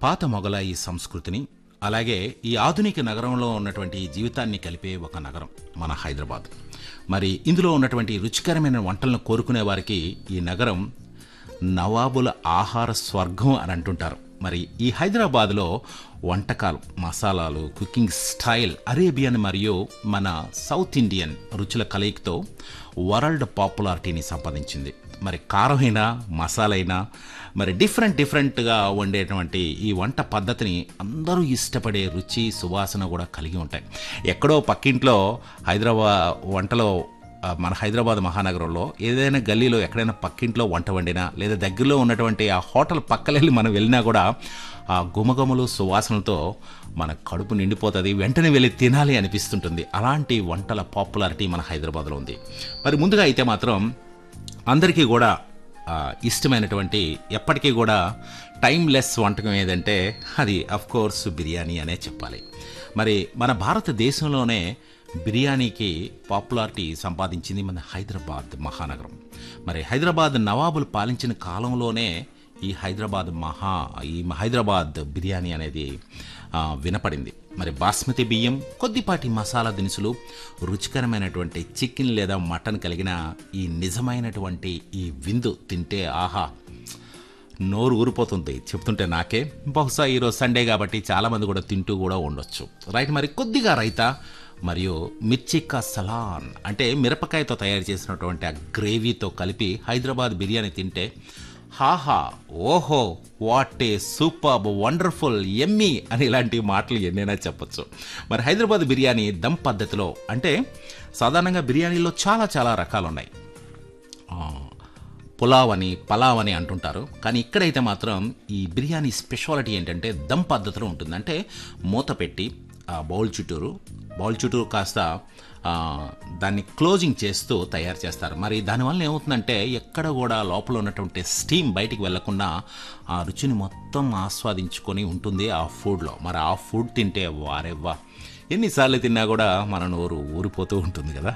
పాత మొగలాయి సంస్కృతిని అలాగే ఈ ఆధునిక నగరంలో ఉన్నటువంటి ఈ జీవితాన్ని కలిపే ఒక నగరం మన హైదరాబాద్ మరి ఇందులో ఉన్నటువంటి రుచికరమైన వంటలను కోరుకునే వారికి ఈ నగరం నవాబుల ఆహార స్వర్గం అని అంటుంటారు మరి ఈ హైదరాబాద్లో వంటకాలు మసాలాలు కుకింగ్ స్టైల్ అరేబియన్ మరియు మన సౌత్ ఇండియన్ రుచుల కలయికతో వరల్డ్ పాపులారిటీని సంపాదించింది మరి కారమైనా మసాలైనా మరి డిఫరెంట్ డిఫరెంట్గా వండేటువంటి ఈ వంట పద్ధతిని అందరూ ఇష్టపడే రుచి సువాసన కూడా కలిగి ఉంటాయి ఎక్కడో పక్కింట్లో హైదరాబాద్ వంటలో ఆ, మన హైదరాబాద్ మహానగరంలో ఏదైనా గల్లీలో ఎక్కడైనా పక్కింట్లో వంట వండినా లేదా దగ్గరలో ఉన్నటువంటి ఆ హోటల్ పక్కలెళ్ళి మనం వెళ్ళినా కూడా ఆ గుమగుమలు సువాసనలతో మన కడుపు నిండిపోతుంది వెంటనే వెళ్ళి తినాలి అనిపిస్తుంటుంది అలాంటి వంటల పాపులారిటీ మన హైదరాబాద్లో ఉంది మరి ముందుగా అయితే మాత్రం అందరికీ కూడా ఆ, ఇష్టమైనటువంటి ఎప్పటికీ కూడా టైమ్లెస్ వంటకం ఏదంటే అది అఫ్ కోర్స్ బిర్యానీ అనే చెప్పాలి మరి మన భారతదేశంలోనే బిర్యానీకి పాపులారిటీ సంపాదించింది మన హైదరాబాద్ మహానగరం మరి హైదరాబాద్ నవాబులు పాలించిన కాలంలోనే ఈ హైదరాబాద్ మహా ఈ హైదరాబాద్ బిర్యానీ అనేది ఆ, వినపడింది మరి బాస్మతి బియ్యం కొద్దిపాటి మసాలా దినుసులు రుచికరమైనటువంటి చికెన్ లేదా మటన్ కలిగిన ఈ నిజమైనటువంటి ఈ విందు తింటే ఆహా నోరు ఊరిపోతుంది చెప్తుంటే నాకే బహుశా ఈరోజు సండే కాబట్టి చాలామంది కూడా తింటూ కూడా ఉండొచ్చు రైట్ మరి కొద్దిగా రైతా మరియు మిర్చికా సలాన్ అంటే మిరపకాయతో తయారు చేసినటువంటి ఆ గ్రేవీతో కలిపి హైదరాబాద్ బిర్యానీ తింటే హాహా ఓహో వాట్ ఏ సూపర్ వండర్ఫుల్ ఎమ్మీ అని ఇలాంటి మాటలు ఎన్నైనా చెప్పొచ్చు మరి హైదరాబాద్ బిర్యానీ దమ్ పద్ధతిలో అంటే సాధారణంగా బిర్యానీలో చాలా చాలా రకాలు ఉన్నాయి ఆ, పులావ్ అని పలావ్ అని అంటుంటారు కానీ ఇక్కడైతే మాత్రం ఈ బిర్యానీ స్పెషాలిటీ ఏంటంటే దమ్ పద్ధతిలో ఉంటుంది అంటే మూత పెట్టి ఆ బౌల్ చుట్టూరు బౌల్ చుట్టూరు కాస్త ఆ, దాన్ని క్లోజింగ్ చేస్తూ తయారు చేస్తారు మరి దానివల్ల ఏమవుతుందంటే ఎక్కడ కూడా లోపల ఉన్నటువంటి స్టీమ్ బయటికి వెళ్లకుండా ఆ రుచిని మొత్తం ఆస్వాదించుకొని ఉంటుంది ఆ ఫుడ్లో మరి ఆ ఫుడ్ తింటే వారెవ్వా ఎన్నిసార్లు తిన్నా కూడా మన నోరు ఊరిపోతూ ఉంటుంది కదా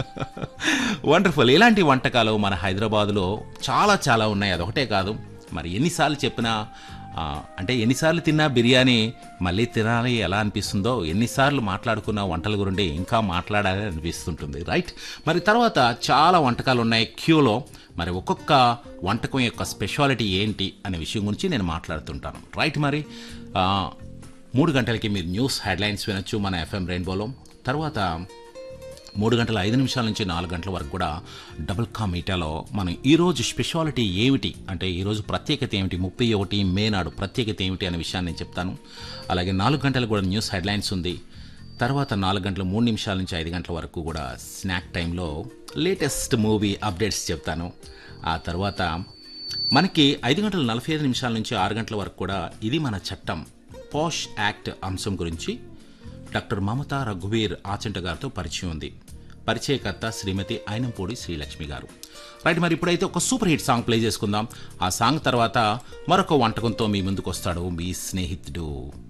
వండర్ఫుల్ ఇలాంటి వంటకాలు మన హైదరాబాదులో చాలా చాలా ఉన్నాయి అదొకటే కాదు మరి ఎన్నిసార్లు చెప్పినా ఆ, అంటే ఎన్నిసార్లు తిన్నా బిర్యానీ మళ్ళీ తినాలి ఎలా అనిపిస్తుందో ఎన్నిసార్లు మాట్లాడుకున్న వంటల గురించి ఇంకా మాట్లాడాలి అనిపిస్తుంటుంది రైట్ మరి తర్వాత చాలా వంటకాలు ఉన్నాయి క్యూలో మరి ఒక్కొక్క వంటకం యొక్క స్పెషాలిటీ ఏంటి అనే విషయం గురించి నేను మాట్లాడుతుంటాను రైట్ మరి ఆ, మూడు గంటలకి మీరు న్యూస్ హెడ్లైన్స్ వినొచ్చు మన ఎఫ్ఎం రెయిన్బోలో తర్వాత మూడు గంటల ఐదు నిమిషాల నుంచి నాలుగు గంటల వరకు కూడా డబుల్ కా మీటాలో మనం ఈరోజు స్పెషాలిటీ ఏమిటి అంటే ఈరోజు ప్రత్యేకత ఏమిటి ముప్పై ఒకటి మే నాడు ప్రత్యేకత ఏమిటి అనే విషయాన్ని నేను చెప్తాను అలాగే నాలుగు గంటలకు కూడా న్యూస్ హెడ్లైన్స్ ఉంది తర్వాత నాలుగు గంటల మూడు నిమిషాల నుంచి ఐదు గంటల వరకు కూడా స్నాక్ టైంలో లేటెస్ట్ మూవీ అప్డేట్స్ చెప్తాను ఆ తర్వాత మనకి ఐదు గంటల నలభై ఐదు నిమిషాల నుంచి ఆరు గంటల వరకు కూడా ఇది మన చట్టం పోష్ యాక్ట్ అంశం గురించి డాక్టర్ మమతా రఘువీర్ ఆచంట గారితో పరిచయం ఉంది పరిచయకర్త శ్రీమతి అయినంపూడి శ్రీలక్ష్మి గారు రైట్ మరి ఇప్పుడైతే ఒక సూపర్ హిట్ సాంగ్ ప్లే చేసుకుందాం ఆ సాంగ్ తర్వాత మరొక వంటకంతో మీ ముందుకు వస్తాడు మీ స్నేహితుడు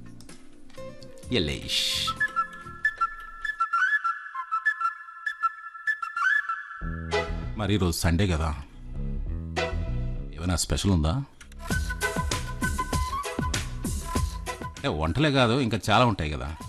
ఎల్లేష్ మరి ఈరోజు సండే కదా ఏమైనా స్పెషల్ ఉందా ఏ వంటలే కాదు ఇంకా చాలా ఉంటాయి కదా